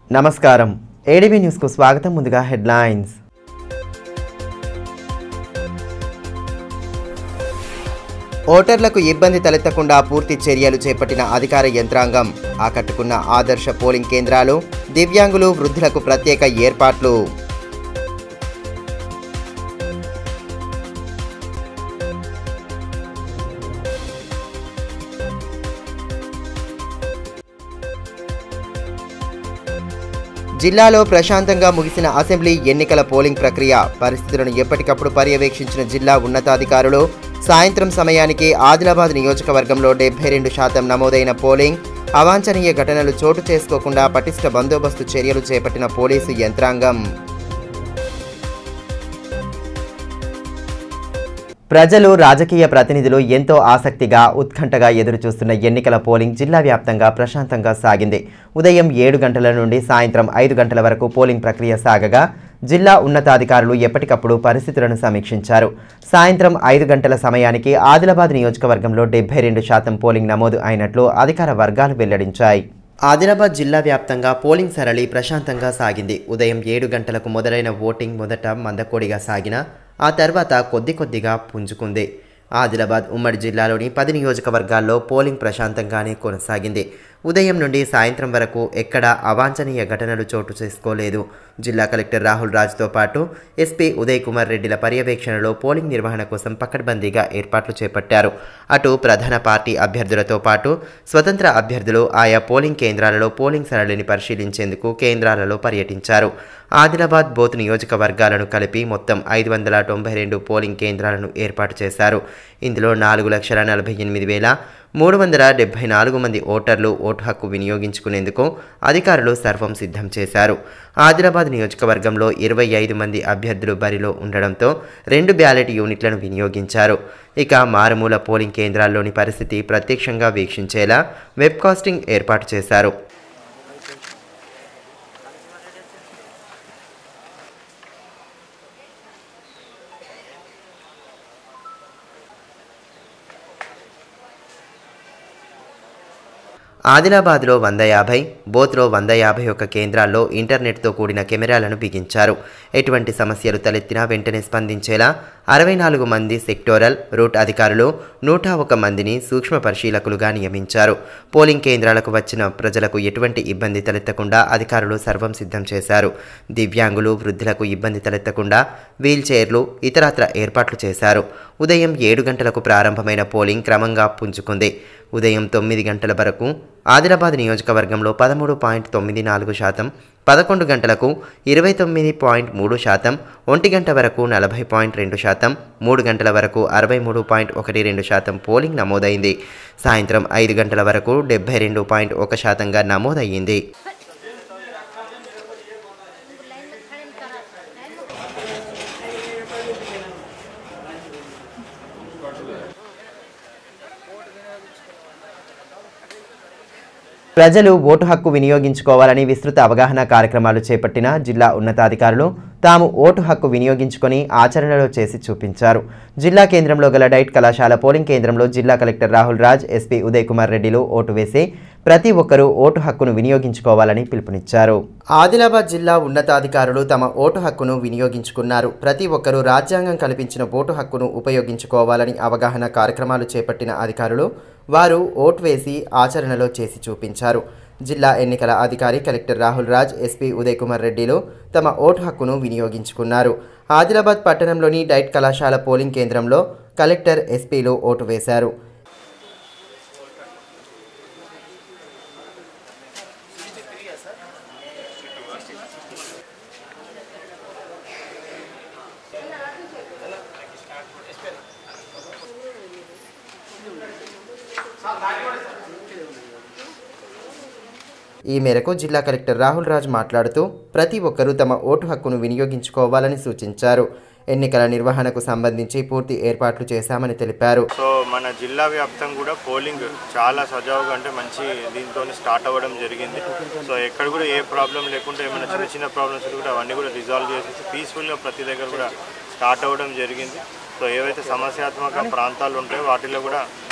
నమస్కారం ఏడీబీ న్యూస్కు స్వాగతం ముందుగా హెడ్లైన్స్ ఓటర్లకు ఇబ్బంది తలెత్తకుండా పూర్తి చర్యలు చేపట్టిన అధికార యంత్రాంగం ఆకట్టుకున్న ఆదర్శ పోలింగ్ కేంద్రాలు దివ్యాంగులు వృద్ధులకు ప్రత్యేక ఏర్పాట్లు జిల్లాలో ప్రశాంతంగా ముగిసిన అసెంబ్లీ ఎన్నికల పోలింగ్ ప్రక్రియ పరిస్థితులను ఎప్పటికప్పుడు పర్యవేక్షించిన జిల్లా ఉన్నతాధికారులు సాయంత్రం సమయానికి ఆదిలాబాద్ నియోజకవర్గంలో డెబ్బై రెండు శాతం నమోదైన పోలింగ్ అవాంఛనీయ ఘటనలు చోటు చేసుకోకుండా పటిష్ట బందోబస్తు చర్యలు చేపట్టిన పోలీసు యంత్రాంగం ప్రజలు రాజకీయ ప్రతినిధులు ఎంతో ఆసక్తిగా ఉత్కంఠగా ఎదురుచూస్తున్న ఎన్నికల పోలింగ్ జిల్లా వ్యాప్తంగా ప్రశాంతంగా సాగింది ఉదయం ఏడు గంటల నుండి సాయంత్రం ఐదు గంటల వరకు పోలింగ్ ప్రక్రియ సాగగా జిల్లా ఉన్నతాధికారులు ఎప్పటికప్పుడు పరిస్థితులను సమీక్షించారు సాయంత్రం ఐదు గంటల సమయానికి ఆదిలాబాద్ నియోజకవర్గంలో డెబ్బై రెండు శాతం పోలింగ్ నమోదు అయినట్లు అధికార వర్గాలు వెల్లడించాయి ఆదిలాబాద్ జిల్లా వ్యాప్తంగా పోలింగ్ సరళి ప్రశాంతంగా సాగింది ఉదయం ఏడు గంటలకు మొదలైన ఓటింగ్ మొదట మందకోడిగా సాగిన ఆ తర్వాత కొద్ది కొద్దిగా పుంజుకుంది ఆదిలాబాద్ ఉమ్మడి జిల్లాలోని పది నియోజకవర్గాల్లో పోలింగ్ ప్రశాంతంగానే కొనసాగింది ఉదయం నుండి సాయంత్రం వరకు ఎక్కడా అవాంఛనీయ ఘటనలు చోటు చేసుకోలేదు జిల్లా కలెక్టర్ రాహుల్ రాజ్తో పాటు ఎస్పీ ఉదయ్ కుమార్ రెడ్డిల పర్యవేక్షణలో పోలింగ్ నిర్వహణ కోసం పకడ్బందీగా ఏర్పాట్లు చేపట్టారు అటు ప్రధాన పార్టీ అభ్యర్థులతో పాటు స్వతంత్ర అభ్యర్థులు ఆయా పోలింగ్ కేంద్రాలలో పోలింగ్ సరళిని పరిశీలించేందుకు కేంద్రాలలో పర్యటించారు ఆదిలాబాద్ బోత్ నియోజకవర్గాలను కలిపి మొత్తం ఐదు వందల తొంభై రెండు పోలింగ్ కేంద్రాలను ఏర్పాటు చేశారు ఇందులో నాలుగు లక్షల నలభై ఎనిమిది వేల మూడు వందల డెబ్బై నాలుగు మంది ఓటర్లు ఓటు హక్కు వినియోగించుకునేందుకు అధికారులు సర్వం సిద్ధం చేశారు ఆదిలాబాద్ నియోజకవర్గంలో ఇరవై ఐదు మంది అభ్యర్థులు బరిలో ఉండడంతో రెండు బ్యాలెట్ యూనిట్లను వినియోగించారు ఇక మారుమూల పోలింగ్ కేంద్రాల్లోని పరిస్థితి ప్రత్యక్షంగా వీక్షించేలా వెబ్కాస్టింగ్ ఏర్పాటు చేశారు ఆదిలాబాద్లో వంద యాభై బోత్లో వంద యాభై ఒక్క కేంద్రాల్లో ఇంటర్నెట్తో కూడిన కెమెరాలను బిగించారు ఎటువంటి సమస్యలు తలెత్తినా వెంటనే స్పందించేలా అరవై నాలుగు మంది సెక్టోరల్ రూట్ అధికారులు నూట ఒక మందిని సూక్ష్మ పరిశీలకులుగా నియమించారు పోలింగ్ కేంద్రాలకు వచ్చిన ప్రజలకు ఎటువంటి ఇబ్బంది తలెత్తకుండా అధికారులు సర్వం సిద్ధం చేశారు దివ్యాంగులు వృద్ధులకు ఇబ్బంది తలెత్తకుండా వీల్ చైర్లు ఇతరత్ర ఏర్పాట్లు చేశారు ఉదయం ఏడు గంటలకు ప్రారంభమైన పోలింగ్ క్రమంగా పుంజుకుంది ఉదయం తొమ్మిది గంటల వరకు ఆదిలాబాద్ నియోజకవర్గంలో పదమూడు పాయింట్ తొమ్మిది నాలుగు శాతం పదకొండు గంటలకు ఇరవై తొమ్మిది పాయింట్ మూడు శాతం ఒంటి గంట వరకు నలభై పాయింట్ రెండు శాతం మూడు గంటల వరకు అరవై మూడు పాయింట్ ఒకటి రెండు శాతం పోలింగ్ నమోదైంది సాయంత్రం ఐదు గంటల వరకు డెబ్బై రెండు పాయింట్ ఒక శాతంగా నమోదయ్యింది ప్రజలు ఓటు హక్కు వినియోగించుకోవాలని విస్తృత అవగాహన కార్యక్రమాలు చేపట్టిన జిల్లా ఉన్నతాధికారులు తాము ఓటు హక్కు వినియోగించుకొని ఆచరణలో చేసి చూపించారు జిల్లా కేంద్రంలో గల డైట్ కళాశాల పోలింగ్ కేంద్రంలో జిల్లా కలెక్టర్ రాహుల్ రాజ్ ఎస్పీ ఉదయ్ కుమార్ రెడ్డిలు ఓటు వేసి ప్రతి ఒక్కరూ ఓటు హక్కును వినియోగించుకోవాలని పిలుపునిచ్చారు ఆదిలాబాద్ జిల్లా ఉన్నతాధికారులు తమ ఓటు హక్కును వినియోగించుకున్నారు ప్రతి ఒక్కరూ రాజ్యాంగం కల్పించిన ఓటు హక్కును ఉపయోగించుకోవాలని అవగాహన కార్యక్రమాలు చేపట్టిన అధికారులు వారు ఓటు వేసి ఆచరణలో చేసి చూపించారు జిల్లా ఎన్నికల అధికారి కలెక్టర్ రాహుల్ రాజ్ ఎస్పీ ఉదయ్ కుమార్ రెడ్డిలు తమ ఓటు హక్కును వినియోగించుకున్నారు ఆదిలాబాద్ పట్టణంలోని డైట్ కళాశాల పోలింగ్ కేంద్రంలో కలెక్టర్ ఎస్పీలు ఓటు వేశారు ఈ మేరకు జిల్లా కలెక్టర్ రాహుల్ రాజ్ మాట్లాడుతూ ప్రతి ఒక్కరూ తమ ఓటు హక్కును వినియోగించుకోవాలని సూచించారు ఎన్నికల నిర్వహణకు సంబంధించి పూర్తి ఏర్పాట్లు చేశామని తెలిపారు సో మన జిల్లా వ్యాప్తం కూడా పోలింగ్ చాలా సజావుగా అంటే మంచి దీంతో స్టార్ట్ అవ్వడం జరిగింది సో ఎక్కడ కూడా ఏ ప్రాబ్లం లేకుండా ఏమైనా చిన్న చిన్న ప్రాబ్లమ్స్ కూడా అవన్నీ కూడా రిజాల్వ్ చేసేసి పీస్ఫుల్గా ప్రతి దగ్గర కూడా స్టార్ట్ అవ్వడం జరిగింది సో ఏవైతే సమస్యాత్మక ప్రాంతాలు ఉంటాయో వాటిలో కూడా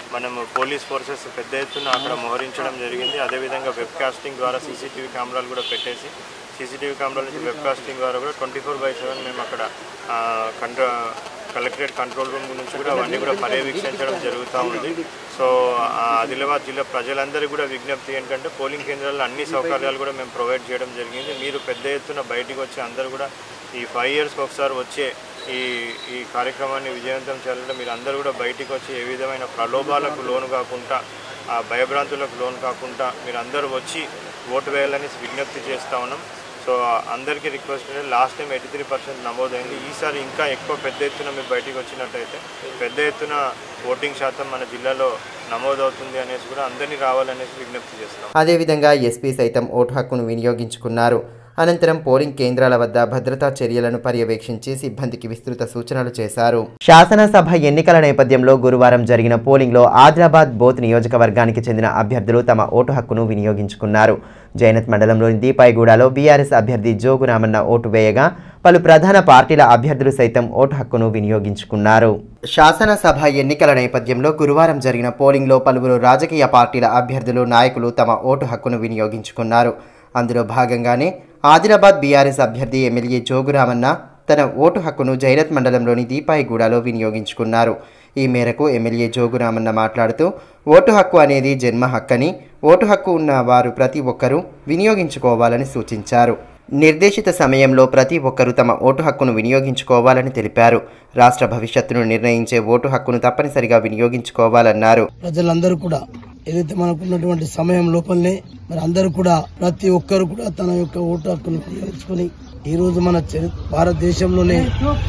మనము పోలీస్ ఫోర్సెస్ పెద్ద ఎత్తున అక్కడ మోహరించడం జరిగింది అదేవిధంగా వెబ్ కాస్టింగ్ ద్వారా సీసీటీవీ కెమెరాలు కూడా పెట్టేసి సీసీటీవీ కెమెరాల నుంచి వెబ్ కాస్టింగ్ ద్వారా కూడా ట్వంటీ ఫోర్ బై సెవెన్ మేము అక్కడ కంట్రో కలెక్టరేట్ కంట్రోల్ రూమ్ నుంచి కూడా అవన్నీ కూడా పర్యవేక్షించడం జరుగుతూ ఉంది సో ఆ, ఆదిలాబాద్ జిల్లా ప్రజలందరికీ కూడా విజ్ఞప్తి ఏంటంటే పోలింగ్ కేంద్రాల్లో అన్ని సౌకర్యాలు కూడా మేము ప్రొవైడ్ చేయడం జరిగింది మీరు పెద్ద ఎత్తున బయటికి వచ్చి అందరూ కూడా ఈ ఫైవ్ ఇయర్స్కి ఒకసారి వచ్చే ఈ ఈ కార్యక్రమాన్ని విజయవంతం చేయాలంటే మీరు అందరూ కూడా బయటికి వచ్చి ఏ విధమైన ప్రలోభాలకు లోను కాకుండా ఆ భయభ్రాంతులకు లోను కాకుండా మీరు అందరూ వచ్చి ఓటు వేయాలని విజ్ఞప్తి చేస్తా ఉన్నాం సో అందరికీ రిక్వెస్ట్ ఏంటంటే last time eighty three percent నమోదైంది ఈసారి ఇంకా ఎక్కువ పెద్ద ఎత్తున మీరు బయటికి వచ్చినట్టయితే పెద్ద ఎత్తున ఓటింగ్ శాతం మన జిల్లాలో నమోదవుతుంది అనేసి కూడా అందరినీ రావాలనేసి విజ్ఞప్తి చేస్తున్నాం అదేవిధంగా ఎస్పీ సైతం ఓటు హక్కును వినియోగించుకున్నారు అనంతరం పోలింగ్ కేంద్రాల వద్ద భద్రతా చర్యలను పర్యవేక్షించి సిబ్బందికి విస్తృత సూచనలు చేశారు శాసనసభ ఎన్నికల నేపథ్యంలో గురువారం జరిగిన పోలింగ్లో ఆదిలాబాద్ బోత్ నియోజకవర్గానికి చెందిన అభ్యర్థులు తమ ఓటు హక్కును వినియోగించుకున్నారు జైనత్ మండలంలోని దీపాయిగూడలో బీఆర్ఎస్ అభ్యర్థి జోగు రామన్న ఓటు వేయగా పలు ప్రధాన పార్టీల అభ్యర్థులు సైతం ఓటు హక్కును వినియోగించుకున్నారు శాసనసభ ఎన్నికల నేపథ్యంలో గురువారం జరిగిన పోలింగ్లో పలువురు రాజకీయ పార్టీల అభ్యర్థులు నాయకులు తమ ఓటు హక్కును వినియోగించుకున్నారు అందులో భాగంగానే ఆదిలాబాద్ బీఆర్ఎస్ అభ్యర్థి ఎమ్మెల్యే జోగురామన్న తన ఓటు హక్కును జైరత్ మండలంలోని దీపాయిగూడలో వినియోగించుకున్నారు ఈ మేరకు ఎమ్మెల్యే జోగురామన్న మాట్లాడుతూ ఓటు హక్కు అనేది జన్మ హక్కని ఓటు హక్కు ఉన్న వారు ప్రతి ఒక్కరూ వినియోగించుకోవాలని సూచించారు నిర్దేశిత సమయంలో ప్రతి ఒక్కరూ తమ ఓటు హక్కును వినియోగించుకోవాలని తెలిపారు రాష్ట్ర భవిష్యత్తును నిర్ణయించే ఓటు హక్కును తప్పనిసరిగా వినియోగించుకోవాలన్నారు ప్రజలందరూ కూడా ఏదైతే మనకున్నటువంటి సమయం లోపలనే మరి అందరూ కూడా ప్రతి ఒక్కరు కూడా తన యొక్క ఓటు హక్కును వినియోగించుకొని ఈ రోజు మన చరి- భారతదేశంలోనే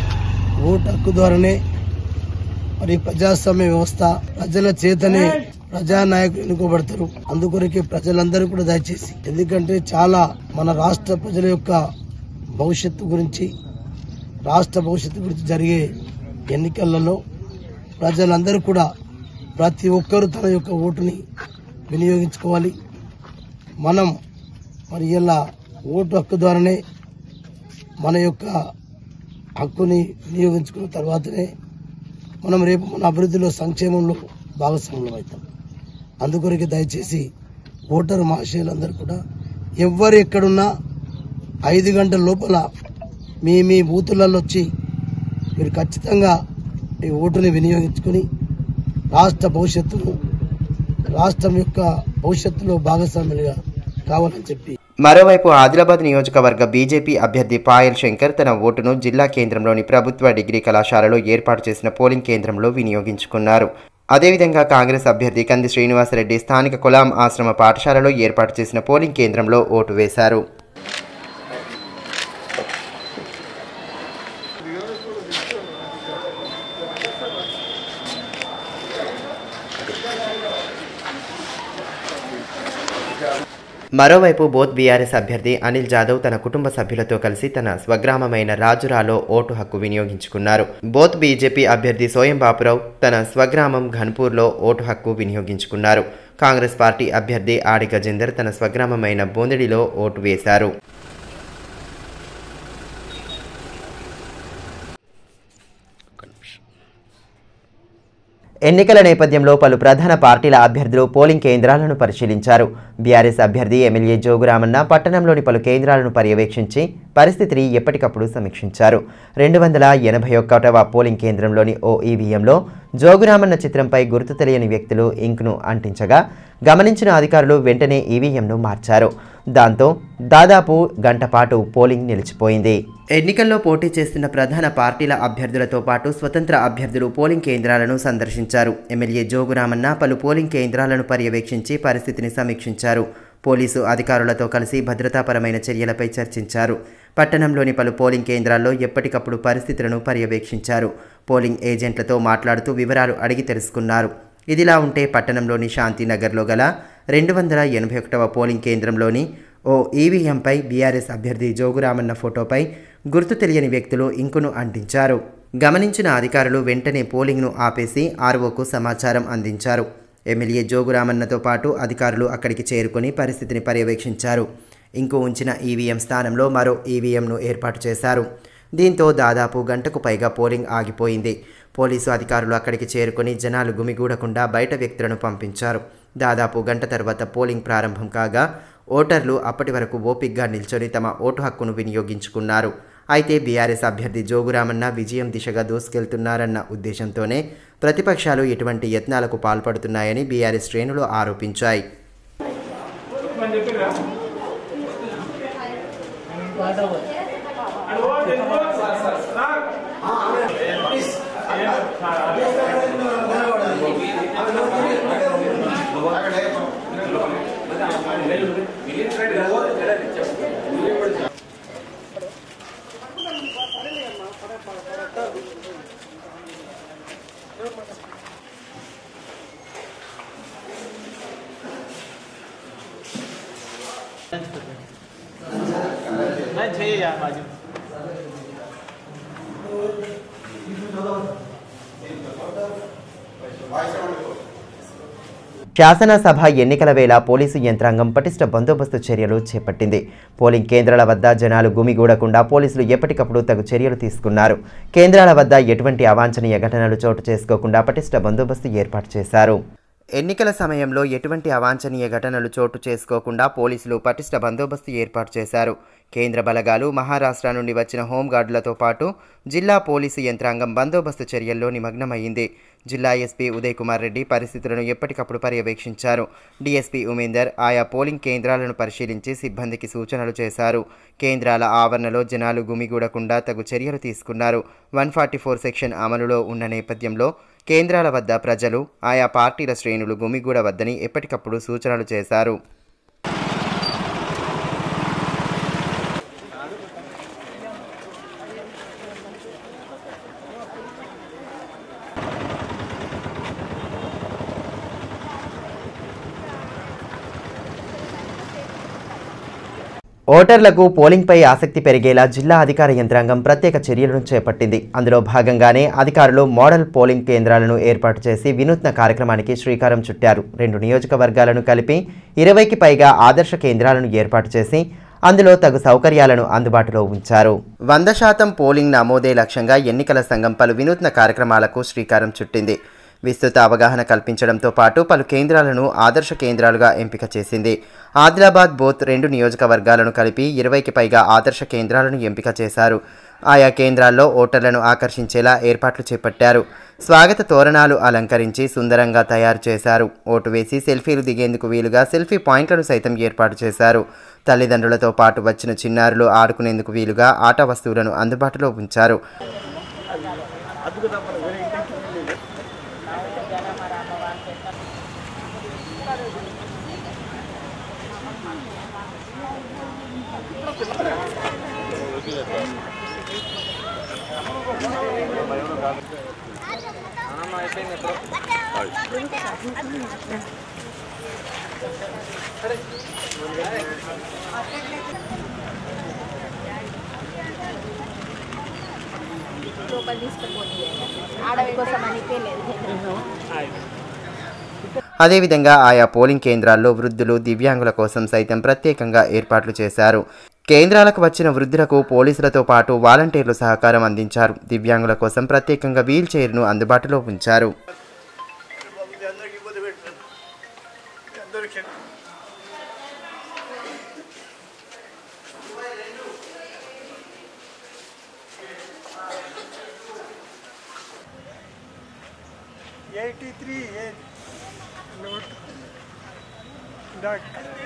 ఓటు హక్కు ద్వారానే మరి ప్రజాస్వామ్య వ్యవస్థ ప్రజల చేతనే ప్రజానాయకులు ఎన్నుకోబడతారు అందుకొరకే ప్రజలందరూ కూడా దయచేసి ఎందుకంటే చాలా మన రాష్ట్ర ప్రజల యొక్క భవిష్యత్తు గురించి రాష్ట్ర భవిష్యత్తు గురించి జరిగే ఎన్నికలలో ప్రజలందరూ కూడా ప్రతి ఒక్కరూ తన యొక్క ఓటుని వినియోగించుకోవాలి మనం మరి ఇలా ఓటు హక్కు ద్వారానే మన యొక్క హక్కుని వినియోగించుకున్న తర్వాతనే మనం రేపు మన అభివృద్ధిలో సంక్షేమంలో భాగస్వాములం అవుతాం అందుకొరకే దయచేసి ఓటరు మహాశయులందరూ కూడా ఎవ్వరు ఎక్కడున్నా ఐదు గంటల లోపల మీ మీ బూతులలో వచ్చి మీరు ఖచ్చితంగా ఈ ఓటుని వినియోగించుకుని రాష్ట్ర భవిష్యత్తును రాష్ట్రం యొక్క భవిష్యత్తులో భాగస్వాములుగా కావాలని చెప్పి మరోవైపు ఆదిలాబాద్ నియోజకవర్గ బీజేపీ అభ్యర్థి పాయల్ శంకర్ తన ఓటును జిల్లా కేంద్రంలోని ప్రభుత్వ డిగ్రీ కళాశాలలో ఏర్పాటు చేసిన పోలింగ్ కేంద్రంలో వినియోగించుకున్నారు అదేవిధంగా కాంగ్రెస్ అభ్యర్థి కంది శ్రీనివాసరెడ్డి స్థానిక కులాం ఆశ్రమ పాఠశాలలో ఏర్పాటు చేసిన పోలింగ్ కేంద్రంలో ఓటు వేశారు మరోవైపు బోత్ బీఆర్ఎస్ అభ్యర్థి అనిల్ జాదవ్ తన కుటుంబ సభ్యులతో కలిసి తన స్వగ్రామమైన రాజురాలో ఓటు హక్కు వినియోగించుకున్నారు బోత్ బీజేపీ అభ్యర్థి సోయం బాపురావు తన స్వగ్రామం ఘన్పూర్లో ఓటు హక్కు వినియోగించుకున్నారు కాంగ్రెస్ పార్టీ అభ్యర్థి ఆడి గజేందర్ తన స్వగ్రామమైన బోందడిలో ఓటు వేశారు ఎన్నికల నేపథ్యంలో పలు ప్రధాన పార్టీల అభ్యర్థులు పోలింగ్ కేంద్రాలను పరిశీలించారు బీఆర్ఎస్ అభ్యర్థి ఎమ్మెల్యే జోగురామన్న పట్టణంలోని పలు కేంద్రాలను పర్యవేక్షించి పరిస్థితిని ఎప్పటికప్పుడు సమీక్షించారు రెండు వందల ఎనభై ఒక్కటవ పోలింగ్ కేంద్రంలోని ఓ ఈవీఎంలో జోగురామన్న చిత్రంపై గుర్తు తెలియని వ్యక్తులు ఇంక్ను అంటించగా గమనించిన అధికారులు వెంటనే ఈవీఎంను మార్చారు దాంతో దాదాపు గంట పాటు పోలింగ్ నిలిచిపోయింది ఎన్నికల్లో పోటీ చేస్తున్న ప్రధాన పార్టీల అభ్యర్థులతో పాటు స్వతంత్ర అభ్యర్థులు పోలింగ్ కేంద్రాలను సందర్శించారు ఎమ్మెల్యే జోగురామన్న పలు పోలింగ్ కేంద్రాలను పర్యవేక్షించి పరిస్థితిని సమీక్షించారు పోలీసు అధికారులతో కలిసి భద్రతాపరమైన చర్యలపై చర్చించారు పట్టణంలోని పలు పోలింగ్ కేంద్రాల్లో ఎప్పటికప్పుడు పరిస్థితులను పర్యవేక్షించారు పోలింగ్ ఏజెంట్లతో మాట్లాడుతూ వివరాలు అడిగి తెలుసుకున్నారు ఇదిలా ఉంటే పట్టణంలోని శాంతినగర్లో గల రెండు వందల ఎనభై ఒకటవ పోలింగ్ కేంద్రంలోని ఓ ఈవీఎంపై బీఆర్ఎస్ అభ్యర్థి జోగురామన్న ఫోటోపై గుర్తు తెలియని వ్యక్తులు ఇంకును అంటించారు గమనించిన అధికారులు వెంటనే పోలింగ్ను ఆపేసి ఆర్ఓకు సమాచారం అందించారు ఎమ్మెల్యే జోగురామన్నతో పాటు అధికారులు అక్కడికి చేరుకుని పరిస్థితిని పర్యవేక్షించారు ఇంకు ఉంచిన ఈవీఎం స్థానంలో మరో ఈవీఎంను ఏర్పాటు చేశారు దీంతో దాదాపు గంటకు పైగా పోలింగ్ ఆగిపోయింది పోలీసు అధికారులు అక్కడికి చేరుకొని జనాలు గుమిగూడకుండా బయట వ్యక్తులను పంపించారు దాదాపు గంట తర్వాత పోలింగ్ ప్రారంభం కాగా ఓటర్లు అప్పటి వరకు ఓపిగ్గా నిల్చొని తమ ఓటు హక్కును వినియోగించుకున్నారు అయితే బీఆర్ఎస్ అభ్యర్థి జోగురామన్న విజయం దిశగా దూసుకెళ్తున్నారన్న ఉద్దేశంతోనే ప్రతిపక్షాలు ఇటువంటి యత్నాలకు పాల్పడుతున్నాయని బీఆర్ఎస్ శ్రేణులు ఆరోపించాయి नाही छे या माझी శాసనసభ ఎన్నికల వేళ పోలీసు యంత్రాంగం పటిష్ట బందోబస్తు చర్యలు చేపట్టింది పోలింగ్ కేంద్రాల వద్ద జనాలు గుమిగూడకుండా పోలీసులు ఎప్పటికప్పుడు తగు చర్యలు తీసుకున్నారు కేంద్రాల వద్ద ఎటువంటి అవాంఛనీయ ఘటనలు చోటు చేసుకోకుండా పటిష్ట బందోబస్తు ఏర్పాటు చేశారు ఎన్నికల సమయంలో ఎటువంటి అవాంఛనీయ ఘటనలు చోటు చేసుకోకుండా పోలీసులు పటిష్ట బందోబస్తు ఏర్పాటు చేశారు కేంద్ర బలగాలు మహారాష్ట్ర నుండి వచ్చిన హోంగార్డులతో పాటు జిల్లా పోలీసు యంత్రాంగం బందోబస్తు చర్యల్లో నిమగ్నమైంది జిల్లా ఎస్పీ ఉదయ్ కుమార్ రెడ్డి పరిస్థితులను ఎప్పటికప్పుడు పర్యవేక్షించారు డీఎస్పీ ఉమేందర్ ఆయా పోలింగ్ కేంద్రాలను పరిశీలించి సిబ్బందికి సూచనలు చేశారు కేంద్రాల ఆవరణలో జనాలు గుమిగూడకుండా తగు చర్యలు తీసుకున్నారు వన్ ఫార్టీ ఫోర్ సెక్షన్ అమలులో ఉన్న నేపథ్యంలో కేంద్రాల వద్ద ప్రజలు ఆయా పార్టీల శ్రేణులు గుమిగూడవద్దని ఎప్పటికప్పుడు సూచనలు చేశారు ఓటర్లకు పోలింగ్పై ఆసక్తి పెరిగేలా జిల్లా అధికార యంత్రాంగం ప్రత్యేక చర్యలను చేపట్టింది అందులో భాగంగానే అధికారులు మోడల్ పోలింగ్ కేంద్రాలను ఏర్పాటు చేసి వినూత్న కార్యక్రమానికి శ్రీకారం చుట్టారు రెండు నియోజకవర్గాలను కలిపి ఇరవైకి పైగా ఆదర్శ కేంద్రాలను ఏర్పాటు చేసి అందులో తగు సౌకర్యాలను అందుబాటులో ఉంచారు వంద శాతం పోలింగ్ నమోదే లక్ష్యంగా ఎన్నికల సంఘం పలు వినూత్న కార్యక్రమాలకు శ్రీకారం చుట్టింది విస్తృత అవగాహన కల్పించడంతో పాటు పలు కేంద్రాలను ఆదర్శ కేంద్రాలుగా ఎంపిక చేసింది ఆదిలాబాద్ బోత్ రెండు నియోజకవర్గాలను కలిపి ఇరవైకి పైగా ఆదర్శ కేంద్రాలను ఎంపిక చేశారు ఆయా కేంద్రాల్లో ఓటర్లను ఆకర్షించేలా ఏర్పాట్లు చేపట్టారు స్వాగత తోరణాలు అలంకరించి సుందరంగా తయారు చేశారు ఓటు వేసి సెల్ఫీలు దిగేందుకు వీలుగా సెల్ఫీ పాయింట్లను సైతం ఏర్పాటు చేశారు తల్లిదండ్రులతో పాటు వచ్చిన చిన్నారులు ఆడుకునేందుకు వీలుగా ఆట వస్తువులను అందుబాటులో ఉంచారు లోపల తీసుకుపోయి ఆడవి కోసం అనిపించలేదు అదేవిధంగా ఆయా పోలింగ్ కేంద్రాల్లో వృద్ధులు దివ్యాంగుల కోసం సైతం ప్రత్యేకంగా ఏర్పాట్లు చేశారు కేంద్రాలకు వచ్చిన వృద్ధులకు పోలీసులతో పాటు వాలంటీర్లు సహకారం అందించారు దివ్యాంగుల కోసం ప్రత్యేకంగా వీల్ చైర్ను అందుబాటులో ఉంచారు ఎయిటీ త్రీ నోట్ డాట్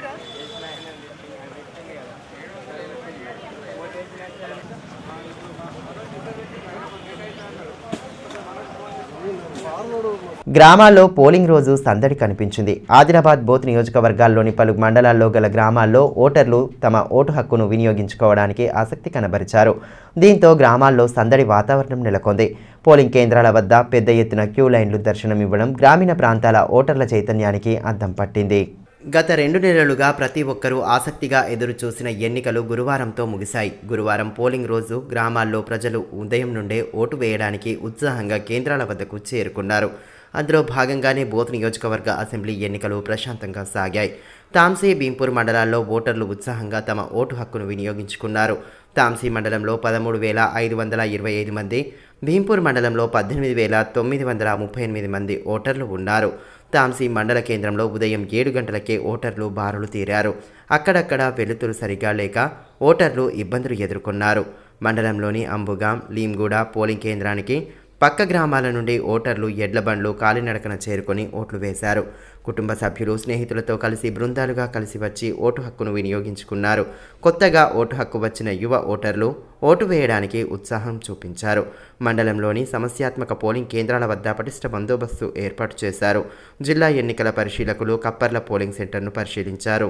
గ్రామాల్లో పోలింగ్ రోజు సందడి కనిపించింది ఆదిలాబాద్ బోత్ నియోజకవర్గాల్లోని పలు మండలాల్లో గల గ్రామాల్లో ఓటర్లు తమ ఓటు హక్కును వినియోగించుకోవడానికి ఆసక్తి కనబరిచారు దీంతో గ్రామాల్లో సందడి వాతావరణం నెలకొంది పోలింగ్ కేంద్రాల వద్ద పెద్ద ఎత్తున క్యూ లైన్లు దర్శనమివ్వడం గ్రామీణ ప్రాంతాల ఓటర్ల చైతన్యానికి అద్దం పట్టింది గత రెండు నెలలుగా ప్రతి ఒక్కరూ ఆసక్తిగా ఎదురు చూసిన ఎన్నికలు గురువారంతో ముగిశాయి గురువారం పోలింగ్ రోజు గ్రామాల్లో ప్రజలు ఉదయం నుండే ఓటు వేయడానికి ఉత్సాహంగా కేంద్రాల వద్దకు చేరుకున్నారు అందులో భాగంగానే బోత్ నియోజకవర్గ అసెంబ్లీ ఎన్నికలు ప్రశాంతంగా సాగాయి తాంసీ భీంపూర్ మండలాల్లో ఓటర్లు ఉత్సాహంగా తమ ఓటు హక్కును వినియోగించుకున్నారు తాంసీ మండలంలో పదమూడు వేల ఐదు వందల ఇరవై ఐదు మంది భీంపూర్ మండలంలో పద్దెనిమిది వేల తొమ్మిది వందల ముప్పై ఎనిమిది మంది ఓటర్లు ఉన్నారు తాంసీ మండల కేంద్రంలో ఉదయం ఏడు గంటలకే ఓటర్లు బారులు తీరారు అక్కడక్కడ వెలుతురు సరిగా లేక ఓటర్లు ఇబ్బందులు ఎదుర్కొన్నారు మండలంలోని అంబుగాం లీంగూడ పోలింగ్ కేంద్రానికి పక్క గ్రామాల నుండి ఓటర్లు ఎడ్ల బండ్లు కాలినడకన చేరుకొని ఓట్లు వేశారు కుటుంబ సభ్యులు స్నేహితులతో కలిసి బృందాలుగా కలిసి వచ్చి ఓటు హక్కును వినియోగించుకున్నారు కొత్తగా ఓటు హక్కు వచ్చిన యువ ఓటర్లు ఓటు వేయడానికి ఉత్సాహం చూపించారు మండలంలోని సమస్యాత్మక పోలింగ్ కేంద్రాల వద్ద పటిష్ట బందోబస్తు ఏర్పాటు చేశారు జిల్లా ఎన్నికల పరిశీలకులు కప్పర్ల పోలింగ్ సెంటర్ను పరిశీలించారు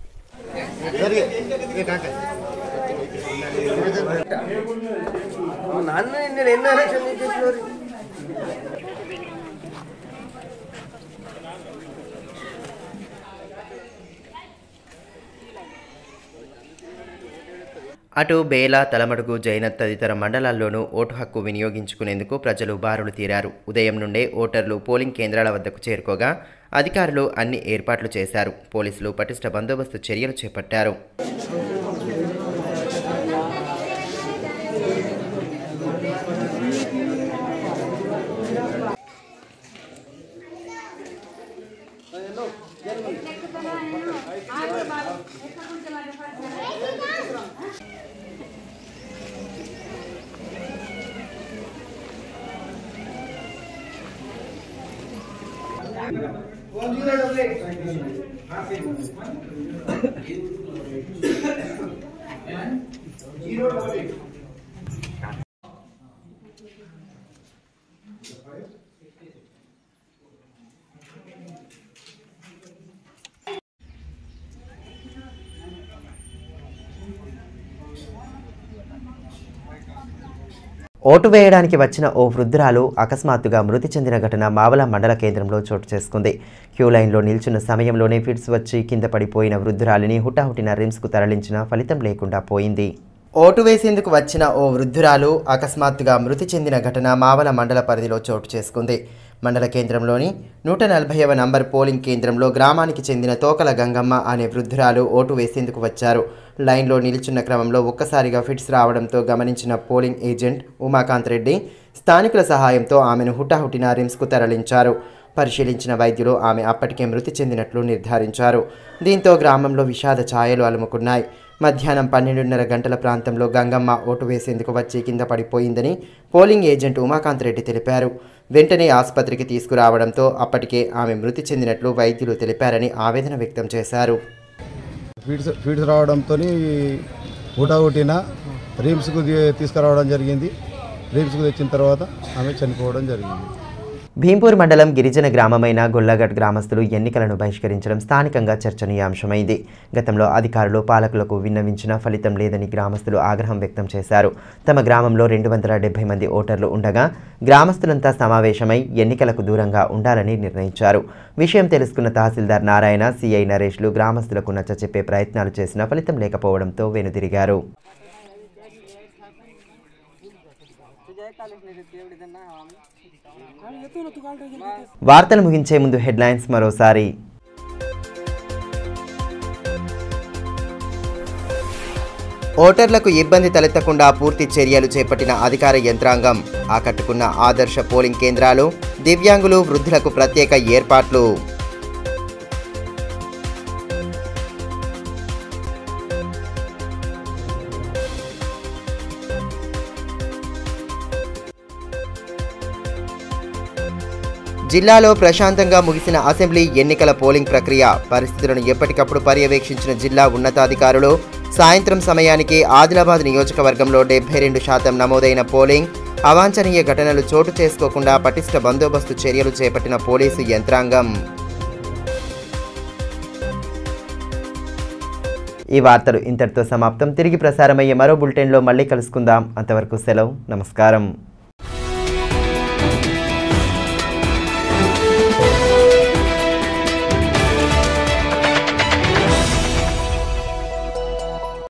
అటు బేల తలమడుగు జైనత్ తదితర మండలాల్లోనూ ఓటు హక్కు వినియోగించుకునేందుకు ప్రజలు బారులు తీరారు ఉదయం నుండే ఓటర్లు పోలింగ్ కేంద్రాల వద్దకు చేరుకోగా అధికారులు అన్ని ఏర్పాట్లు చేశారు పోలీసులు పటిష్ట బందోబస్తు చర్యలు చేపట్టారు ఓటు వేయడానికి వచ్చిన ఓ వృద్ధురాలు అకస్మాత్తుగా మృతి చెందిన ఘటన మావల మండల కేంద్రంలో చోటు చేసుకుంది క్యూ లైన్లో నిల్చున్న సమయంలోనే ఫిట్స్ వచ్చి కింద పడిపోయిన వృద్ధురాలిని హుటాహుటిన రిమ్స్కు తరలించిన ఫలితం లేకుండా పోయింది ఓటు వేసేందుకు వచ్చిన ఓ వృద్ధురాలు అకస్మాత్తుగా మృతి చెందిన ఘటన మావల మండల పరిధిలో చోటు చేసుకుంది మండల కేంద్రంలోని నూట నలభైవ నంబర్ పోలింగ్ కేంద్రంలో గ్రామానికి చెందిన తోకల గంగమ్మ అనే వృద్ధురాలు ఓటు వేసేందుకు వచ్చారు లైన్లో నిల్చున్న క్రమంలో ఒక్కసారిగా ఫిట్స్ రావడంతో గమనించిన పోలింగ్ ఏజెంట్ ఉమాకాంత్ రెడ్డి స్థానికుల సహాయంతో ఆమెను హుటాహుటిన రిమ్స్కు తరలించారు పరిశీలించిన వైద్యులు ఆమె అప్పటికే మృతి చెందినట్లు నిర్ధారించారు దీంతో గ్రామంలో విషాద ఛాయలు అలుముకున్నాయి మధ్యాహ్నం పన్నెండున్నర గంటల ప్రాంతంలో గంగమ్మ ఓటు వేసేందుకు వచ్చి కింద పడిపోయిందని పోలింగ్ ఏజెంట్ ఉమాకాంత్ రెడ్డి తెలిపారు వెంటనే ఆసుపత్రికి తీసుకురావడంతో అప్పటికే ఆమె మృతి చెందినట్లు వైద్యులు తెలిపారని ఆవేదన వ్యక్తం చేశారు ఫీడ్స్ ఫీడ్స్ రావడంతో ఊటా రీమ్స్కు తీ- తీసుకురావడం జరిగింది రీమ్స్కు తెచ్చిన తర్వాత ఆమె చనిపోవడం జరిగింది భీంపూర్ మండలం గిరిజన గ్రామమైన గొల్లగడ్ గ్రామస్తులు ఎన్నికలను బహిష్కరించడం స్థానికంగా చర్చనీయాంశమైంది గతంలో అధికారులు పాలకులకు విన్నవించిన ఫలితం లేదని గ్రామస్తులు ఆగ్రహం వ్యక్తం చేశారు తమ గ్రామంలో రెండు వందల డెబ్బై మంది ఓటర్లు ఉండగా గ్రామస్తులంతా సమావేశమై ఎన్నికలకు దూరంగా ఉండాలని నిర్ణయించారు విషయం తెలుసుకున్న తహసీల్దార్ నారాయణ సిఐ నరేష్లు గ్రామస్తులకు నచ్చచెప్పే ప్రయత్నాలు చేసినా ఫలితం లేకపోవడంతో వెనుదిరిగారు వార్తలు ముగించే ముందు హెడ్లైన్స్ మరోసారి ఓటర్లకు ఇబ్బంది తలెత్తకుండా పూర్తి చర్యలు చేపట్టిన అధికార యంత్రాంగం ఆకట్టుకున్న ఆదర్శ పోలింగ్ కేంద్రాలు దివ్యాంగులు వృద్ధులకు ప్రత్యేక ఏర్పాట్లు జిల్లాలో ప్రశాంతంగా ముగిసిన అసెంబ్లీ ఎన్నికల పోలింగ్ ప్రక్రియ పరిస్థితులను ఎప్పటికప్పుడు పర్యవేక్షించిన జిల్లా ఉన్నతాధికారులు సాయంత్రం సమయానికి ఆదిలాబాద్ నియోజకవర్గంలో డెబ్బై రెండు శాతం నమోదైన పోలింగ్ అవాంఛనీయ ఘటనలు చోటు చేసుకోకుండా పటిష్ట బందోబస్తు చర్యలు చేపట్టిన పోలీసు యంత్రాంగం ఈ వార్తలు ఇంతటితో సమాప్తం తిరిగి ప్రసారమయ్యే మరో బులెటిన్లో మళ్ళీ కలుసుకుందాం అంతవరకు సెలవు నమస్కారం